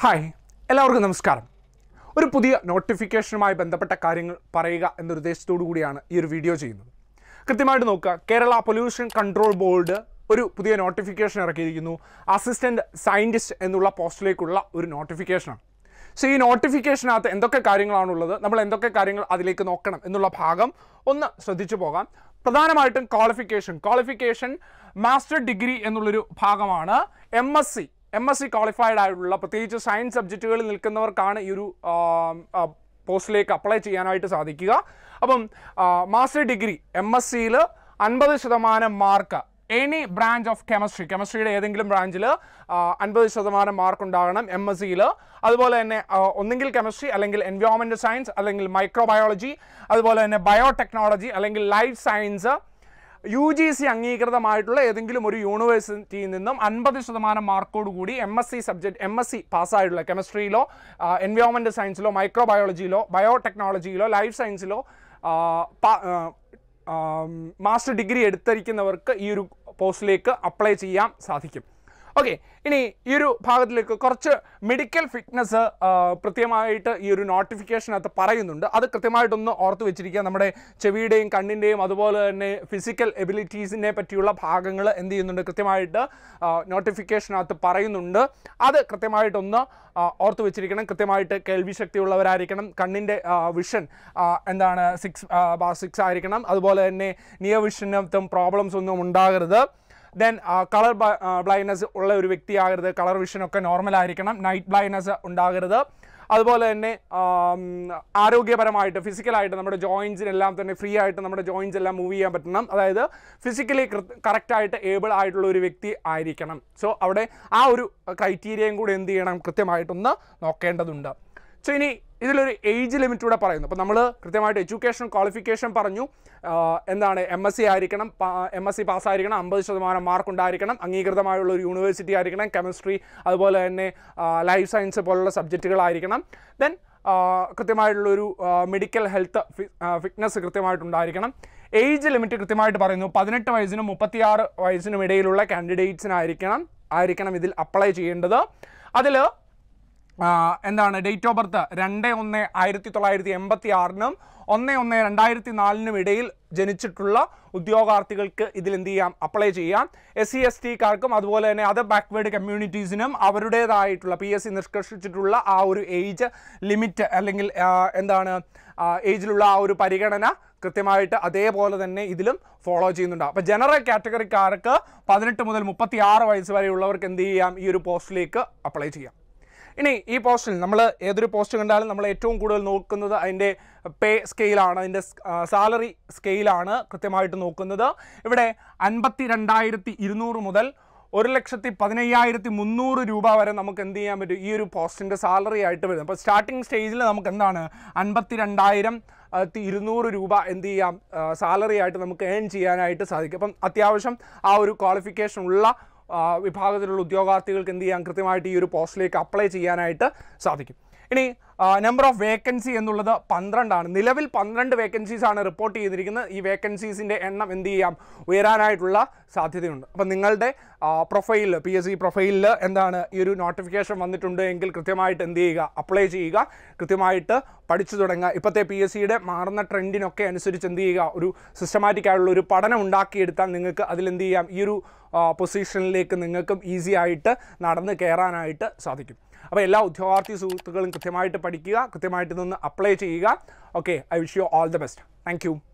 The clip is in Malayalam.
ഹായ് എല്ലാവർക്കും നമസ്കാരം ഒരു പുതിയ നോട്ടിഫിക്കേഷനുമായി ബന്ധപ്പെട്ട കാര്യങ്ങൾ പറയുക എന്നൊരു ഉദ്ദേശത്തോടു കൂടിയാണ് ഈ ഒരു വീഡിയോ ചെയ്യുന്നത് കൃത്യമായിട്ട് നോക്കുക കേരള പൊല്യൂഷൻ കൺട്രോൾ ബോർഡ് ഒരു പുതിയ നോട്ടിഫിക്കേഷൻ ഇറക്കിയിരിക്കുന്നു അസിസ്റ്റൻറ്റ് സയൻറ്റിസ്റ്റ് എന്നുള്ള പോസ്റ്റിലേക്കുള്ള ഒരു നോട്ടിഫിക്കേഷനാണ് സോ ഈ നോട്ടിഫിക്കേഷനകത്ത് എന്തൊക്കെ കാര്യങ്ങളാണുള്ളത് നമ്മൾ എന്തൊക്കെ കാര്യങ്ങൾ അതിലേക്ക് നോക്കണം എന്നുള്ള ഭാഗം ഒന്ന് ശ്രദ്ധിച്ചു പോകാം പ്രധാനമായിട്ടും ക്വാളിഫിക്കേഷൻ ക്വാളിഫിക്കേഷൻ മാസ്റ്റർ ഡിഗ്രി എന്നുള്ളൊരു ഭാഗമാണ് M S C M S C qualified ആയിട്ടുള്ള പ്രത്യേകിച്ച് സയൻസ് സബ്ജക്റ്റുകളിൽ നിൽക്കുന്നവർക്കാണ് ഈ ഒരു പോസ്റ്റിലേക്ക് അപ്ലൈ ചെയ്യാനായിട്ട് സാധിക്കുക അപ്പം മാസ്റ്റർ ഡിഗ്രി എം എസ് സിയിൽ അൻപത് ശതമാനം mark any branch of chemistry കെമിസ്ട്രിയുടെ ഏതെങ്കിലും ബ്രാഞ്ചിൽ അൻപത് ശതമാനം മാർക്ക് ഉണ്ടാകണം എം എസ് സിയിൽ അതുപോലെ തന്നെ ആ, ഒന്നുകിൽ കെമിസ്ട്രി അല്ലെങ്കിൽ എൻവയോൺമെൻറ്റ് സയൻസ് അല്ലെങ്കിൽ മൈക്രോബയോളജി അതുപോലെ തന്നെ ബയോടെക്നോളജി അല്ലെങ്കിൽ life science U G C അംഗീകൃതമായിട്ടുള്ള ഏതെങ്കിലും ഒരു യൂണിവേഴ്സിറ്റിയിൽ നിന്നും അൻപത് ശതമാനം മാർക്കോട് കൂടി M S C subject M S C പാസ്സായിട്ടുള്ള കെമിസ്ട്രിയിലോ എൻവയോൺമെൻറ്റ് സയൻസിലോ മൈക്രോബയോളജിയിലോ ബയോടെക്നോളജിയിലോ ലൈഫ് സയൻസിലോ മാസ്റ്റർ ഡിഗ്രി എടുത്തിരിക്കുന്നവർക്ക് ഈ ഒരു പോസ്റ്റിലേക്ക് അപ്ലൈ ചെയ്യാൻ സാധിക്കും ഓക്കെ ഇനി ഈ ഒരു ഭാഗത്തിലേക്ക് കുറച്ച് മെഡിക്കൽ ഫിറ്റ്നസ് കൃത്യമായിട്ട് ഈ ഒരു നോട്ടിഫിക്കേഷനകത്ത് പറയുന്നുണ്ട് അത് കൃത്യമായിട്ടൊന്ന് ഓർത്ത് വെച്ചിരിക്കുക നമ്മുടെ ചെവിയുടെയും കണ്ണിൻ്റെയും അതുപോലെ തന്നെ ഫിസിക്കൽ എബിലിറ്റീസിനെ പറ്റിയുള്ള ഭാഗങ്ങൾ എന്ത് ചെയ്യുന്നുണ്ട് കൃത്യമായിട്ട് നോട്ടിഫിക്കേഷനകത്ത് പറയുന്നുണ്ട് അത് കൃത്യമായിട്ടൊന്ന് ആ, ഓർത്ത് വെച്ചിരിക്കണം കൃത്യമായിട്ട് കേൾവി ശക്തിയുള്ളവരായിരിക്കണം കണ്ണിൻ്റെ വിഷൻ എന്താണ് സിക്സ് സിക്സ് ആയിരിക്കണം അതുപോലെ തന്നെ നിയർ വിഷനത്തും പ്രോബ്ലംസ് ഒന്നും ഉണ്ടാകരുത് ദെൻ കളർ ബ്ലൈൻഡ്നെസ് ഉള്ള ഒരു വ്യക്തിയാകരുത് കളർ വിഷനൊക്കെ നോർമൽ ആയിരിക്കണം നൈറ്റ് ബ്ലൈൻഡ്നെസ് ഉണ്ടാകരുത് അതുപോലെ തന്നെ ആം, ആരോഗ്യപരമായിട്ട് ഫിസിക്കലായിട്ട് നമ്മുടെ ജോയിൻസിനെല്ലാം തന്നെ ഫ്രീ ആയിട്ട് നമ്മുടെ ജോയിൻസ് എല്ലാം മൂവ് ചെയ്യാൻ പറ്റണം അതായത് ഫിസിക്കലി കറക്റ്റായിട്ട് ഏബിൾ ആയിട്ടുള്ള ഒരു വ്യക്തി ആയിരിക്കണം സോ അവിടെ ആ ഒരു ക്രൈറ്റീരിയയും കൂടി എന്ത് ചെയ്യണം കൃത്യമായിട്ടൊന്ന് നോക്കേണ്ടതുണ്ട് സോ ഇനി ഇതിലൊരു ഏജ് ലിമിറ്റ് കൂടെ പറയുന്നു അപ്പോൾ നമ്മൾ കൃത്യമായിട്ട് എഡ്യൂക്കേഷൻ ക്വാളിഫിക്കേഷൻ പറഞ്ഞു ആ, എന്താണ് എം എസ് സി ആയിരിക്കണം എം എസ് സി പാസ്സായിരിക്കണം അമ്പത് ശതമാനം മാർക്ക് ഉണ്ടായിരിക്കണം അംഗീകൃതമായുള്ള ഒരു യൂണിവേഴ്സിറ്റി ആയിരിക്കണം കെമിസ്ട്രി അതുപോലെ തന്നെ ലൈഫ് സയൻസ് പോലുള്ള സബ്ജക്റ്റുകളായിരിക്കണം ദെൻ കൃത്യമായിട്ടുള്ളൊരു മെഡിക്കൽ ഹെൽത്ത് ഫിറ്റ്നസ് കൃത്യമായിട്ടുണ്ടായിരിക്കണം ഏജ് ലിമിറ്റ് കൃത്യമായിട്ട് പറയുന്നു പതിനെട്ട് വയസ്സിനും മുപ്പത്തിയാറ് വയസ്സിനും ഇടയിലുള്ള കാൻഡിഡേറ്റ്സിനായിരിക്കണം ആയിരിക്കണം ഇതിൽ അപ്ലൈ ചെയ്യേണ്ടത് അതിൽ ആ, എന്താണ് ഡേറ്റ് ഓഫ് ബർത്ത് രണ്ട് ഒന്ന് ആയിരത്തി തൊള്ളായിരത്തി എൺപത്തി ആറിനും ഒന്ന് ഒന്ന് രണ്ടായിരത്തി നാലിനും ഇടയിൽ ജനിച്ചിട്ടുള്ള ഉദ്യോഗാർത്ഥികൾക്ക് ഇതിൽ എന്ത് ചെയ്യാം അപ്ലൈ ചെയ്യാം എസ് സി എസ് ടിക്കാർക്കും അതുപോലെ തന്നെ അതർ ബാക്ക്വേർഡ് കമ്മ്യൂണിറ്റീസിനും അവരുടേതായിട്ടുള്ള പി എസ് സി നിഷ്കർഷിച്ചിട്ടുള്ള ആ ഒരു ഏജ് ലിമിറ്റ് അല്ലെങ്കിൽ ആ, എന്താണ് ഏജിലുള്ള ആ ഒരു പരിഗണന കൃത്യമായിട്ട് അതേപോലെ തന്നെ ഇതിലും ഫോളോ ചെയ്യുന്നുണ്ട് അപ്പോൾ ജനറൽ കാറ്റഗറിക്കാർക്ക് പതിനെട്ട് മുതൽ മുപ്പത്തി ആറ് വയസ്സ് വരെയുള്ളവർക്ക് എന്ത് ചെയ്യാം ഈ ഒരു പോസ്റ്റിലേക്ക് അപ്ലൈ ചെയ്യാം ഇനി ഈ പോസ്റ്റിൽ നമ്മൾ ഏതൊരു പോസ്റ്റ് കണ്ടാലും നമ്മൾ ഏറ്റവും കൂടുതൽ നോക്കുന്നത് അതിൻ്റെ പേ സ്കെയിലാണ് അതിൻ്റെ സാലറി സ്കെയിലാണ് കൃത്യമായിട്ട് നോക്കുന്നത് ഇവിടെ അൻപത്തി രണ്ടായിരത്തി ഇരുന്നൂറ് മുതൽ ഒരു ലക്ഷത്തി പതിനയ്യായിരത്തി മുന്നൂറ് രൂപ വരെ നമുക്ക് എന്ത് ചെയ്യാൻ പറ്റും ഈ ഒരു പോസ്റ്റിൻ്റെ സാലറി ആയിട്ട് വരും അപ്പോൾ സ്റ്റാർട്ടിംഗ് സ്റ്റേജിൽ നമുക്ക് എന്താണ് അൻപത്തി രണ്ടായിരം ആയിരത്തി ഇരുന്നൂറ് രൂപ എന്ത് ചെയ്യാം സാലറി ആയിട്ട് നമുക്ക് ഏൺ ചെയ്യാനായിട്ട് സാധിക്കും അപ്പം അത്യാവശ്യം ആ ഒരു ക്വാളിഫിക്കേഷൻ ഉള്ള ആ, വിഭാഗത്തിലുള്ള ഉദ്യോഗാർത്ഥികൾക്ക് എന്ത് ചെയ്യാം കൃത്യമായിട്ട് ഈ ഒരു പോസ്റ്റിലേക്ക് അപ്ലൈ ചെയ്യാനായിട്ട് സാധിക്കും ഇനി നമ്പർ ഓഫ് വേക്കൻസി എന്നുള്ളത് പന്ത്രണ്ടാണ് നിലവിൽ പന്ത്രണ്ട് വേക്കൻസീസ് ആണ് റിപ്പോർട്ട് ചെയ്തിരിക്കുന്നത് ഈ വേക്കൻസീസിൻ്റെ എണ്ണം എന്ത് ചെയ്യാം ഉയരാനായിട്ടുള്ള സാധ്യതയുണ്ട് അപ്പം നിങ്ങളുടെ പ്രൊഫൈലിൽ പി എസ് സി പ്രൊഫൈലിൽ എന്താണ് ഈ ഒരു നോട്ടിഫിക്കേഷൻ വന്നിട്ടുണ്ട് എങ്കിൽ കൃത്യമായിട്ട് എന്ത് ചെയ്യുക അപ്ലൈ ചെയ്യുക കൃത്യമായിട്ട് പഠിച്ചു തുടങ്ങുക ഇപ്പോഴത്തെ പി എസ് സിയുടെ മാറുന്ന ട്രെൻഡിനൊക്കെ അനുസരിച്ച് എന്ത് ചെയ്യുക ഒരു സിസ്റ്റമാറ്റിക് ആയിട്ടുള്ള ഒരു പഠനം ഉണ്ടാക്കിയെടുത്താൽ നിങ്ങൾക്ക് അതിലെന്ത് ചെയ്യാം ഈ ഒരു പൊസിഷനിലേക്ക് നിങ്ങൾക്കും ഈസി ആയിട്ട് നടന്ന് കയറാനായിട്ട് സാധിക്കും അപ്പോൾ എല്ലാ ഉദ്യോഗാർത്ഥി സുഹൃത്തുക്കളും കൃത്യമായിട്ട് പഠിക്കുക കൃത്യമായിട്ട് ഇതൊന്ന് അപ്ലൈ ചെയ്യുക okay I wish you all the best thank U